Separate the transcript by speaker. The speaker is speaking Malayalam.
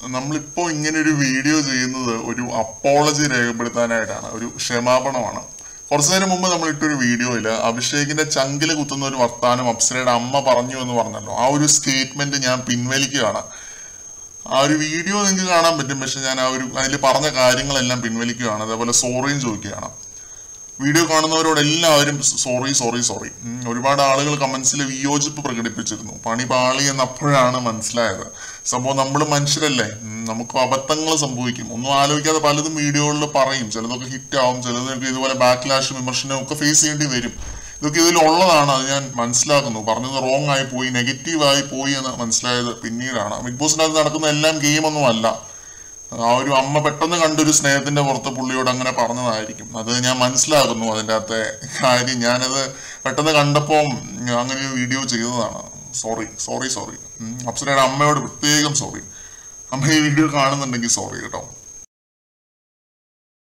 Speaker 1: നമ്മളിപ്പോ ഇങ്ങനെ ഒരു വീഡിയോ ചെയ്യുന്നത് ഒരു അപ്പോളജി രേഖപ്പെടുത്താനായിട്ടാണ് ഒരു ക്ഷമാപണമാണ് കുറച്ചു നേരം മുമ്പ് നമ്മൾ ഇട്ടൊരു വീഡിയോയില് അഭിഷേകിന്റെ ചങ്കില് കുത്തുന്ന ഒരു വർത്താനം അപ്സരയുടെ അമ്മ പറഞ്ഞു എന്ന് പറഞ്ഞല്ലോ ആ ഒരു സ്റ്റേറ്റ്മെന്റ് ഞാൻ പിൻവലിക്കുകയാണ് ആ ഒരു വീഡിയോ നിങ്ങൾക്ക് കാണാൻ പറ്റും പക്ഷെ ഞാൻ ആ ഒരു അതിൽ പറഞ്ഞ കാര്യങ്ങളെല്ലാം പിൻവലിക്കുകയാണ് അതേപോലെ സോറിയും ചോദിക്കുകയാണ് വീഡിയോ കാണുന്നവരോട് എല്ലാവരും സോറി സോറി സോറി ഒരുപാട് ആളുകൾ കമന്റ്സിൽ വിയോജിപ്പ് പ്രകടിപ്പിച്ചിരുന്നു പണി പാളി എന്ന് അപ്പോഴാണ് മനസ്സിലായത് സംഭവം നമ്മൾ മനുഷ്യരല്ലേ ഉം, നമുക്ക് അബദ്ധങ്ങൾ സംഭവിക്കും ഒന്നും ആലോചിക്കാതെ പലതും വീഡിയോകളിൽ പറയും ചിലതൊക്കെ ഹിറ്റ് ആവും ചിലതൊക്കെ ഇതുപോലെ ബാക്ക്ലാഷ് വിമർശനം ഒക്കെ ഫേസ് ചെയ്യേണ്ടി വരും ഇതൊക്കെ ഇതിലുള്ളതാണ് അത് ഞാൻ മനസ്സിലാക്കുന്നു പറഞ്ഞത് റോങ് ആയി പോയി നെഗറ്റീവ് ആയി പോയി എന്ന് മനസ്സിലായത് പിന്നീടാണ് ബിഗ് ബോസിനകത്ത് നടക്കുന്ന എല്ലാം ഗെയിമൊന്നും അല്ല ആ ഒരു അമ്മ പെട്ടെന്ന് കണ്ടൊരു സ്നേഹത്തിന്റെ പുറത്ത് പുള്ളിയോട് അങ്ങനെ പറഞ്ഞതായിരിക്കും അത് ഞാൻ മനസ്സിലാക്കുന്നു അതിൻ്റെ അകത്തെ കാര്യം ഞാനത് പെട്ടെന്ന് കണ്ടപ്പോൾ അങ്ങനെ ഒരു വീഡിയോ ചെയ്തതാണ് സോറി സോറി സോറി അപ്സരയുടെ അമ്മയോട് പ്രത്യേകം സോറി അമ്മ ഈ വീഡിയോ കാണുന്നുണ്ടെങ്കിൽ സോറി കേട്ടോ